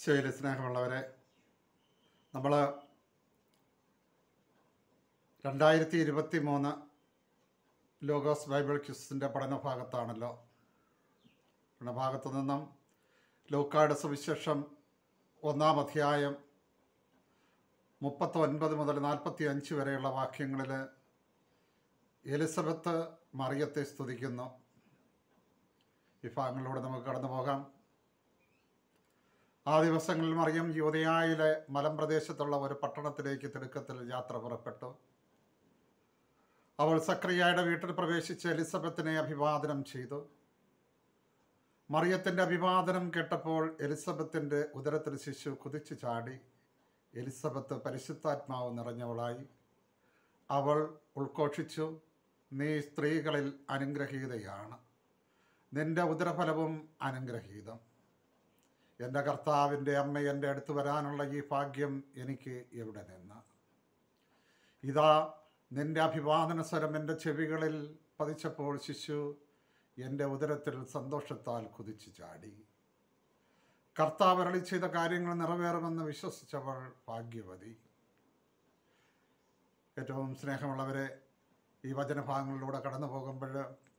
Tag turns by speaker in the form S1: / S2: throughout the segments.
S1: ഈശോയിൽ സ്നേഹമുള്ളവരെ നമ്മൾ രണ്ടായിരത്തി ഇരുപത്തി മൂന്ന് ലോഗോസ് ബൈബിൾ ക്യൂസിൻ്റെ പഠന ഭാഗത്താണല്ലോ പഠനഭാഗത്തു നിന്നും ലൂക്കാട് സുവിശേഷം ഒന്നാം അധ്യായം മുപ്പത്തൊൻപത് മുതൽ നാൽപ്പത്തി അഞ്ച് വരെയുള്ള വാക്യങ്ങളിൽ എലിസബത്ത് മറിയത്തെ സ്തുതിക്കുന്നു ഈ ഭാഗങ്ങളിലൂടെ നമുക്ക് കടന്നു പോകാം ആ ദിവസങ്ങളിൽ മറിയം യുവതയായിലെ മലമ്പ്രദേശത്തുള്ള ഒരു പട്ടണത്തിലേക്ക് തിടുക്കത്തിൽ യാത്ര പുറപ്പെട്ടു അവൾ സക്രിയയുടെ വീട്ടിൽ പ്രവേശിച്ച് എലിസബത്തിനെ അഭിവാദനം ചെയ്തു മറിയത്തിൻ്റെ അഭിവാദനം കേട്ടപ്പോൾ എലിസബത്തിൻ്റെ ഉദരത്തിൽ ശിശു കുതിച്ചു ചാടി എലിസബത്ത് പരിശുദ്ധാത്മാവ് നിറഞ്ഞവളായി അവൾ ഉൾഘോഷിച്ചു നീ സ്ത്രീകളിൽ അനുഗ്രഹീതയാണ് നിന്റെ ഉദരഫലവും അനുഗ്രഹീതം എൻ്റെ കർത്താവിൻ്റെ അമ്മ എൻ്റെ അടുത്ത് വരാനുള്ള ഈ ഭാഗ്യം എനിക്ക് എവിടെ നിന്ന് ഇതാ നിന്റെ അഭിവാദന സ്വരം എൻ്റെ ചെവികളിൽ പതിച്ചപ്പോൾ ശിശു എൻ്റെ ഉദരത്തിൽ സന്തോഷത്താൽ കുതിച്ചു ചാടി കർത്താവ് അരളി ചെയ്ത കാര്യങ്ങൾ നിറവേറുമെന്ന് വിശ്വസിച്ചവൾ ഭാഗ്യവതി ഏറ്റവും സ്നേഹമുള്ളവരെ ഈ വചനഭാഗങ്ങളിലൂടെ കടന്നു പോകുമ്പോൾ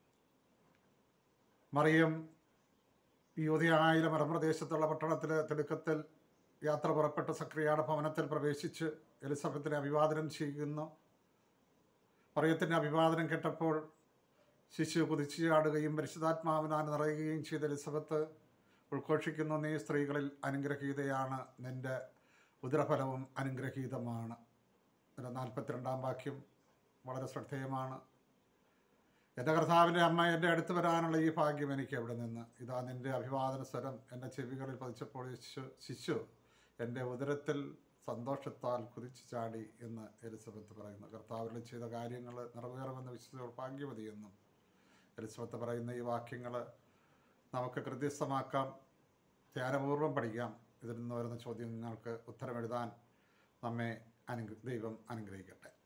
S1: മറിയം യൂതയായിലെ മലമ്പ്രദേശത്തുള്ള പട്ടണത്തിൽ തിടുക്കത്തിൽ യാത്ര പുറപ്പെട്ട സക്രിയയുടെ ഭവനത്തിൽ പ്രവേശിച്ച് എലിസബത്തിനെ അഭിവാദനം ചെയ്യുന്നു മറിയത്തിൻ്റെ അഭിവാദനം കേട്ടപ്പോൾ ശിശു കുതിച്ചു ചാടുകയും പരിശുദ്ധാത്മാവിനാൽ നിറയുകയും ചെയ്ത എലിസബത്ത് ഉൾഘോഷിക്കുന്നു നീ സ്ത്രീകളിൽ അനുഗ്രഹീതയാണ് നിന്റെ ഉദരഫലവും അനുഗ്രഹീതമാണ് ഇതിൻ്റെ നാൽപ്പത്തിരണ്ടാം വാക്യം വളരെ ശ്രദ്ധേയമാണ് എൻ്റെ കർത്താവിൻ്റെ അമ്മ എൻ്റെ അടുത്ത് വരാനുള്ള ഈ ഭാഗ്യം എനിക്ക് എവിടെ നിന്ന് ഇതാ നിൻ്റെ അഭിവാദന സ്വരം എൻ്റെ ചെവികളിൽ പതിച്ചപ്പോൾ ശിശു ശിശു എൻ്റെ ഉദരത്തിൽ സന്തോഷത്താൽ കുതിച്ചു ചാടി എന്ന് എലിസബത്ത് പറയുന്നു കർത്താവിൽ ചെയ്ത കാര്യങ്ങൾ നിറവേറുമെന്ന് വിശ്വസിച്ച ഭാഗ്യവതി എന്നും എലിസബത്ത് പറയുന്ന ഈ വാക്യങ്ങൾ നമുക്ക് കൃത്യസ്ഥമാക്കാം ധ്യാനപൂർവ്വം പഠിക്കാം ഇതിൽ നിന്ന് വരുന്ന ചോദ്യങ്ങൾക്ക് ഉത്തരമെഴുതാൻ നമ്മെ അനു ദൈവം അനുഗ്രഹിക്കട്ടെ